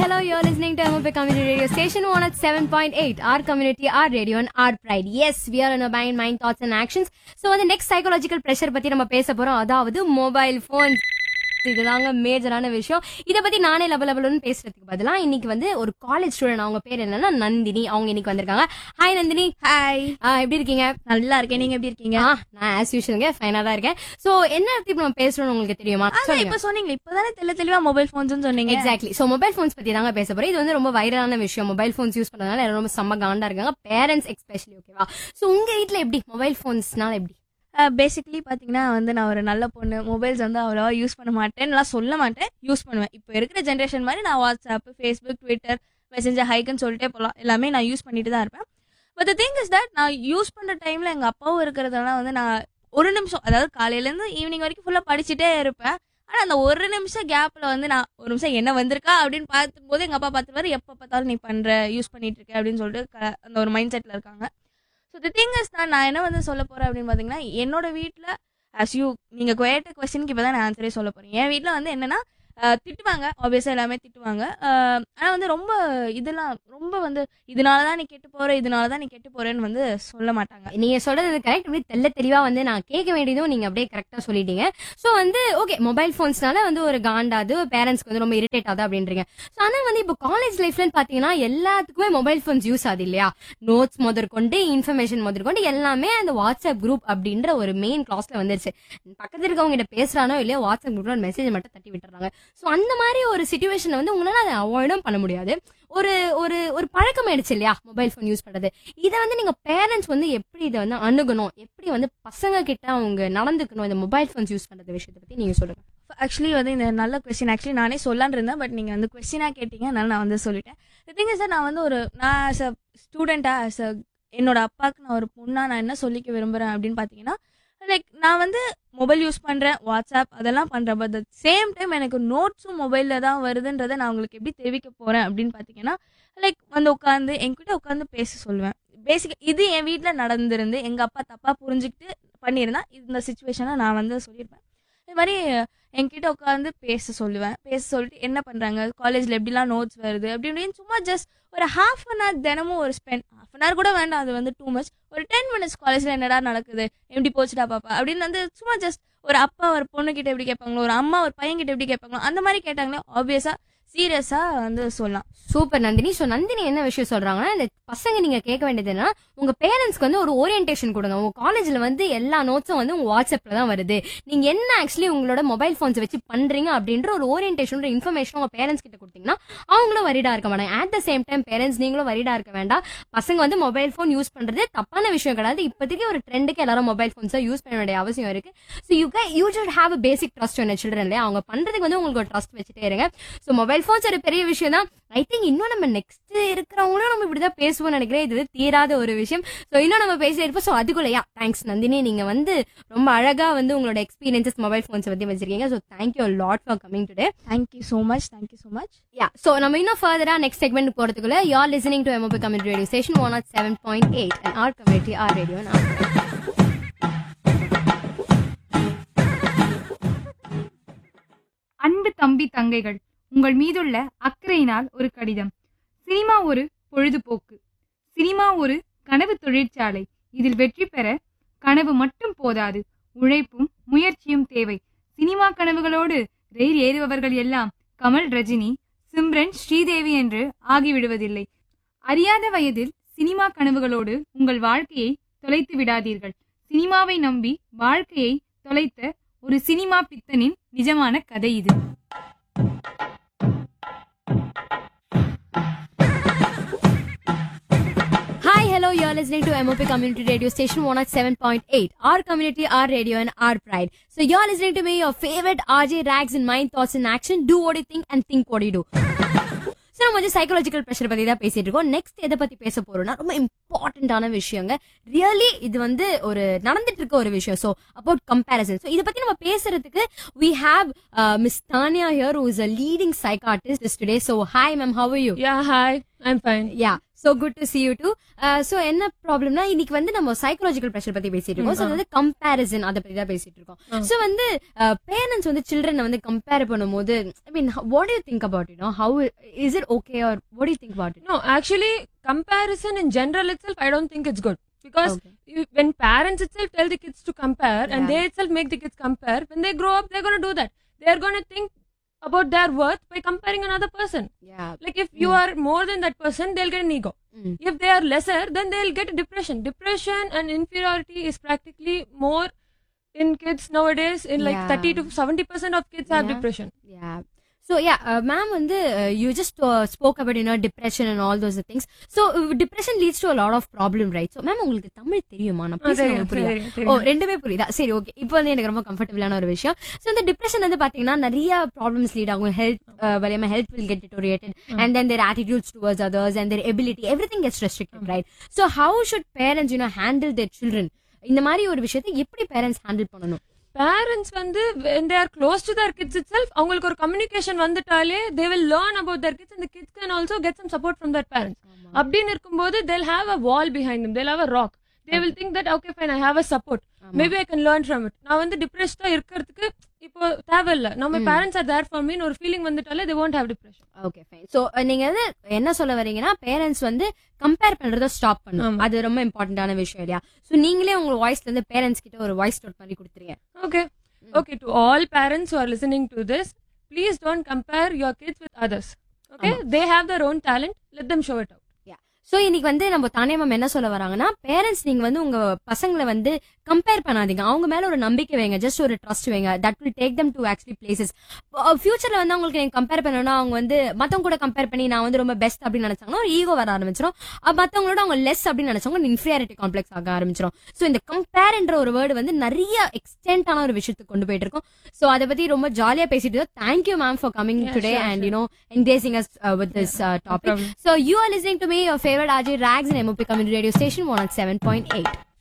hello. You're listening to MOP Community Radio Station 107.8. Our community, our radio, and our pride. Yes, we are in a mind, mind, thoughts, and actions. So, வந்து next psychological pressure பத்தி நம்ம பேச போறோம் அதாவது mobile phone இதுதாங்க மேஜரான விஷயம் இத பத்தி நானே லெவல் லெவல்னு பேசுறதுக்கு பதிலா இன்னைக்கு வந்து ஒரு காலேஜ் ஸ்டூடெண்ட் அவங்க பேர் என்னன்னா நந்தினி அவங்க இன்னைக்கு வந்திருக்காங்க ஹாய் நந்தினி ஹாய் எப்படி இருக்கீங்க நல்லா இருக்கேன் நீங்க எப்படி இருக்கீங்க ஆ, நான் ஆஸ் யூஷுவல்ங்க ஃபைனா தான் இருக்கேன் சோ என்ன பத்தி நம்ம பேசுறோம்னு உங்களுக்கு தெரியுமா அதான் சொல்லுங்க இப்ப சொன்னீங்க இப்பதானே தெள்ள தெளிவா மொபைல் போன்ஸ் சொன்னீங்க எக்ஸாக்ட்லி சோ மொபைல் போன்ஸ் பத்தி தாங்க பேச போறோம் இது வந்து ரொம்ப வைரலான விஷயம் மொபைல் போன்ஸ் யூஸ் பண்றதுனால எல்லாரும் ரொம்ப செம்ம காண்டா இருக்காங்க பேரண்ட்ஸ் எஸ்பெஷலி ஓகேவா சோ உங்க வீட்ல எப்படி மொபைல் போன்ஸ்னால எப்படி பேசிக்கலி பாத்தீங்கன்னா வந்து நான் ஒரு நல்ல பொண்ணு மொபைல்ஸ் வந்து அவ்வளவா யூஸ் பண்ண மாட்டேன் சொல்ல மாட்டேன் யூஸ் பண்ணுவேன் இப்போ இருக்கிற ஜென்ரேஷன் மாதிரி நான் வாட்ஸ்அப் ஃபேஸ்புக் ட்விட்டர் மெசேஞ்சர் ஹைக்குன்னு சொல்லிட்டே போகலாம் எல்லாமே நான் யூஸ் பண்ணிட்டு தான் இருப்பேன் but the thing is that நான் யூஸ் பண்ற டைம்ல எங்க அப்பாவும் இருக்கிறதுனால வந்து நான் ஒரு நிமிஷம் அதாவது காலையில இருந்து ஈவினிங் வரைக்கும் ஃபுல்லா படிச்சுட்டே இருப்பேன் ஆனா அந்த ஒரு நிமிஷம் கேப்ல வந்து நான் ஒரு நிமிஷம் என்ன வந்திருக்கா அப்படின்னு பார்க்கும்போது எங்க அப்பா பார்த்துருவாரு எப்ப பார்த்தாலும் நீ பண்ற யூஸ் பண்ணிட்டு இருக்க அப்படின்னு சொல்லிட்டு க- அந்த ஒரு மைண்ட் செட்ல இருக்காங்க ஸோ தி திங் இஸ் நான் நான் என்ன வந்து சொல்ல போறேன் அப்படின்னு பாத்தீங்கன்னா என்னோட வீட்ல ஆஸ் யூ நீங்க கேட்ட கொஸ்டினுக்கு இப்போ தான் நான் ஆன்சரே சொல்ல போறேன் என் வீட்ல வந்து என்னன்னா அஹ், திட்டுவாங்க ஆப்வியஸா எல்லாமே திட்டுவாங்க அஹ், ஆனா வந்து ரொம்ப இதெல்லாம் ரொம்ப வந்து இதனால தான் நீ கெட்டு போற இதனால தான் நீ கெட்டு போறேன்னு வந்து சொல்ல மாட்டாங்க நீங்க சொல்றது கரெக்ட் அப்படியே தெல்ல தெளிவா வந்து நான் கேட்க வேண்டியதும் நீங்க அப்படியே கரெக்டா சொல்லிட்டீங்க சோ வந்து ஓகே மொபைல் போன்ஸ்னால வந்து ஒரு காண்டாது பேரண்ட்ஸ்க்கு வந்து ரொம்ப இரிட்டேட் ஆகுது அப்படின்றீங்க So, ஆனா வந்து இப்போ காலேஜ் லைஃப்லன்னு பாத்தீங்கன்னா எல்லாத்துக்குமே மொபைல் போன்ஸ் யூஸ் ஆகுது இல்லையா நோட்ஸ் முதற்கொண்டு இன்ஃபர்மேஷன் முதற்கொண்டு எல்லாமே அந்த வாட்ஸ்அப் குரூப் அப்படின்ற ஒரு மெயின் கிளாஸ்ல வந்துருச்சு பக்கத்துல இருக்கவங்க கிட்ட பேசுறானோ இல்லையோ வாட்ஸ்அப் குரூப்ல ஒரு மெசேஜ் மட்டும் தட்டி விட்டுறாங்க சோ அந்த மாதிரி ஒரு சுச்சுவேஷன் வந்து உங்களால அதை அவாய்டும் பண்ண முடியாது ஒரு ஒரு ஒரு பழக்கம் ஆயிடுச்சு இல்லையா மொபைல் ஃபோன் யூஸ் பண்றது இதை வந்து நீங்க பேரண்ட்ஸ் வந்து எப்படி இதை வந்து அணுகணும் எப்படி வந்து பசங்க கிட்ட அவங்க நடந்துக்கணும் இந்த மொபைல் ஃபோன்ஸ் யூஸ் பண்றது விஷயத்தை பத்தி நீங்க சொல்லுங்க ஆக்சுவலி வந்து இந்த நல்ல கொஸ்டின் ஆக்சுவலி நானே சொல்லலான்னு இருந்தேன் பட் நீங்க வந்து கொஸ்டினா கேட்டீங்க அதனால நான் வந்து சொல்லிட்டேன் திங் சார் நான் வந்து ஒரு நான் ஆஸ் அ ஸ்டூடெண்டா ஆஸ் அ என்னோட அப்பாவுக்கு நான் ஒரு பொண்ணா நான் என்ன சொல்லிக்க விரும்புறேன் அப்படின்னு பாத்தீங்கன்னா லைக் நான் வந்து மொபைல் யூஸ் பண்றேன் வாட்ஸ்அப் அதெல்லாம் பண்றேன் பட் சேம் டைம் எனக்கு நோட்ஸும் மொபைல்ல தான் வருதுன்றதை நான் உங்களுக்கு எப்படி தெரிவிக்க போறேன் அப்படின்னு பாத்தீங்கன்னா லைக் வந்து உட்காந்து என்கிட்ட உட்காந்து பேச சொல்லுவேன் பேசிக் இது என் வீட்டில் நடந்திருந்து எங்க அப்பா தப்பா புரிஞ்சுக்கிட்டு பண்ணியிருந்தா இந்த சுச்சுவேஷனை நான் வந்து சொல்லியிருப்பேன் இது மாதிரி என்கிட்ட உட்காந்து பேச சொல்லுவேன் பேச சொல்லிட்டு என்ன பண்றாங்க காலேஜ்ல எப்படிலாம் நோட்ஸ் வருது அப்படி இப்படின்னு சும்மா ஜஸ்ட் ஒரு ஹாஃப் அன் ஹவர் தினமும் ஒரு ஸ்பெண்ட் ஹாஃப் அன் ஹவர் கூட வேண்டாம் அது வந்து டூ மச் ஒரு டென் மினிட்ஸ் காலேஜ்ல என்னடா நடக்குது எப்படி போச்சுடா பாப்பா அப்படின்னு வந்து சும்மா ஜஸ்ட் ஒரு அப்பா ஒரு பொண்ணு கிட்ட எப்படி கேட்பாங்களோ ஒரு அம்மா ஒரு பையன் கிட்ட எப்படி கேட்பாங்களோ அந்த மாதிரி கேட்டாங்களே ஆப்வியஸா சீரியஸா வந்து சொல்லலாம் சூப்பர் நந்தினி சோ நந்தினி என்ன விஷயம் சொல்றாங்கன்னா இந்த பசங்க நீங்க கேட்க வேண்டியது என்னன்னா உங்க பேரண்ட்ஸ்க்கு வந்து ஒரு ஓரியன்டேஷன் கொடுங்க உங்க காலேஜ்ல வந்து எல்லா நோட்ஸும் வந்து உங்க வாட்ஸ்அப்ல தான் வருது நீங்க என்ன ஆக்சுவலி உங்களோட மொபைல் போன்ஸ் வச்சு பண்றீங்க அப்படின்ற ஒரு ஓரியன்டேஷன் ஒரு இன்ஃபர்மேஷன் உங்க பேரண்ட்ஸ் கிட்ட கொடுத்தீங்கன்னா அவங்களும் வரிடா இருக்க மாட்டாங்க at the same time parents நீங்களும் வரிடா இருக்க வேண்டாம் பசங்க வந்து மொபைல் போன் யூஸ் பண்றது தப்பான விஷயம் கிடையாது இப்போதைக்கு ஒரு ட்ரெண்டுக்கு எல்லாரும் மொபைல் போன்ஸை யூஸ் பண்ண வேண்டிய அவசியம் இருக்கு so you you should have a basic trust on children இல்லையா அவங்க பண்றதுக்கு வந்து உங்களுக்கு ஒரு ட்ரஸ்ட் வச்சுட்டே இருங்க ஸோ மொபைல் போன்ஸ் ஒரு பெரிய விஷயம் தான் ஐ திங்க் இன்னும் நம்ம நெக்ஸ்ட் இருக்கிறவங்களும் நம்ம இப்படிதான் பேசுவோம்னு நினைக்கிறேன் இது தீராத ஒரு விஷயம் ஸோ இன்னும் நம்ம பேசிட்டே இருப்போம் ஸோ அதுக்குள்ளயா தேங்க்ஸ் நந்தினி நீங்க வந்து ரொம்ப அழகா வந்து உங்களோட எக்ஸ்பீரியன்சஸ் மொபைல் போன்ஸ் பத்தி வச்சிருக்கீங்க so thank you lot for coming today thank you so much thank you so much yeah so நம்ம இன்னும் ஃபர்தரா நெக்ஸ்ட் செக்மெண்ட் போறதுக்குள்ள you're listening to MOP community radio station one nought seven point eight and our community our radio அன்பு தம்பி தங்கைகள் உங்கள் மீதுள்ள அக்கறையினால் ஒரு கடிதம் சினிமா ஒரு பொழுதுபோக்கு சினிமா ஒரு கனவு தொழிற்சாலை இதில் வெற்றி பெற கனவு மட்டும் போதாது உழைப்பும் முயற்சியும் தேவை சினிமா கனவுகளோடு ரயில் ஏறுபவர்கள் எல்லாம் கமல் ரஜினி சிம்ரன் ஸ்ரீதேவி என்று ஆகிவிடுவதில்லை அறியாத வயதில் சினிமா கனவுகளோடு உங்கள் வாழ்க்கையை தொலைத்து விடாதீர்கள் சினிமாவை நம்பி வாழ்க்கையை தொலைத்த ஒரு சினிமா பித்தனின் நிஜமான கதை இது Hi, hello, you're listening to MOP Community Radio Station 107.8. Our community, our radio, and our pride. So, you're listening to me, your favorite RJ Rags in Mind, Thoughts in Action. Do what you think and think what you do. So நம்ம வந்து psychological pressure பத்தி தான் பேசிட்டு இருக்கோம் next எதை பத்தி பேச போறோம்னா ரொம்ப இம்பார்ட்டன்டான விஷயங்க ரியலி இது வந்து ஒரு நடந்துட்டு இருக்க ஒரு விஷயம் ஸோ அபவுட் கம்பேரிசன் ஸோ இதை பத்தி நம்ம பேசுறதுக்கு we have miss Tania here who is a leading psychiatrist today so hi ma'am how you Yeah, hi. I'm fine. Yeah so good to see you too so என்ன ப்ராப்ளம்னா இன்னைக்கு வந்து நம்ம psychological pressure பத்தி பேசிட்டு இருக்கோம் சோ வந்து கம்பேரிசன் அதை பத்தி தான் பேசிட்டு இருக்கோம் சோ வந்து பேரண்ட்ஸ் வந்து சில்ட்ரனை வந்து கம்பேர் பண்ணும்போது I mean what you think about you know how is it okay or what you think about it No, actually, comparison in general itself, I don't think it's good. Because you, when parents itself tell the kids to compare and Yeah. they itself make the kids compare, when they grow up, they're going to do that. They're going to think about their worth by comparing another person. yeah Like if you are more than that person, they'll get an ego. Mm. If they are lesser, then they'll get depression. Depression and inferiority is practically more in kids nowadays. In like Yeah. 30 to 70% of kids have Yeah. depression. Yeah. So yeah, uh, ma'am, வந்து uh, you just uh, spoke about you know depression and all those things. So uh, depression leads to a lot of problem, right? So ma'am, உங்களுக்கு தமிழ் தெரியுமா நான் பேசுறது தெரியும், உங்களுக்கு புரியுதா? தெரியும், ஓ தெரியும். ரெண்டுமே புரியுதா சரி ஓகே இப்போ வந்து எனக்கு ரொம்ப கம்ஃபர்டபுளான ஒரு விஷயம் ஸோ இந்த டிப்ரெஷன் வந்து பாத்தீங்கன்னா நிறைய ப்ராப்ளம்ஸ் லீட் ஆகும் ஹெல்த் வலியமா health will get deteriorated and then their attitudes towards others and their ability everything gets restricted right so how should parents you know handle their children இந்த மாதிரி ஒரு விஷயத்தை எப்படி பேரண்ட்ஸ் ஹேண்டில் பண்ணணும் parents வந்து when they are close to their kids itself அவங்களுக்கு ஒரு communication வந்துட்டாலே they will learn about their kids and the kids can also get some support from their parents அப்படின்னு இருக்கும்போது they'll have a wall behind them they'll have a rock they will think that okay fine i have a support maybe i can learn from it நான் வந்து டிப்ரெஸ்டா இருக்கிறதுக்கு இப்போ தேவையில்ல நம்ம parents are there for mean ஒரு feeling வந்துட்டாலே they won't have depression okay fine so நீங்க வந்து என்ன சொல்ல வரீங்கன்னா பேரண்ட்ஸ் வந்து கம்பேர் பண்றத ஸ்டாப் பண்ணும் ஆமா. அது ரொம்ப இம்பார்ட்டன்டான விஷயம் இல்லையா சோ நீங்களே உங்க வாய்ஸ்ல இருந்து பேரண்ட்ஸ் கிட்ட ஒரு வாய்ஸ் நோட் மாதிரி கொடுத்துருங்க okay okay to all parents who are listening to this please don't compare your kids with others okay they have their own talent let them show it out so இன்னைக்கு வந்து நம்ம தானே ma'am என்ன சொல்ல வராங்கன்னா parents நீங்க வந்து உங்க பசங்களை வந்து கம்பேர் பண்ணாதீங்க அவங்க மேல ஒரு நம்பிக்கை வைங்க ஜஸ்ட் ஒரு ட்ரஸ்ட் வைங்க that will take them to actually places ஃபியூச்சர்ல வந்து அவங்களுக்கு நீங்க கம்பேர் பண்ணணும்னா அவங்க வந்து மத்தவங்க கூட கம்பேர் பண்ணி நான் வந்து ரொம்ப பெஸ்ட் அப்படின்னு நினைச்சாங்கன்னா ஒரு ஈகோ வர ஆரம்பிச்சிடும் அஹ் மத்தவங்களோட அவங்க லெஸ் அப்படின்னு நினைச்சவங்க இன்ஃபீரியாரிட்டி காம்ப்ளெக்ஸ் ஆக ஆரம்பிச்சிடும் சோ இந்த கம்பேர்ன்ற ஒரு வேர்டு வந்து நிறைய எக்ஸ்டென்டான ஒரு விஷயத்துக்கு கொண்டு போயிட்டு இருக்கோம் சோ அதை பத்தி ரொம்ப ஜாலியா பேசிட்டு thank you ma'am for coming Yeah, today sure, and sure. You know engaging us uh, with this uh, topic. problem. So you are listening to me, your favorite RJ Rags and MOP Community Radio Station 107.8.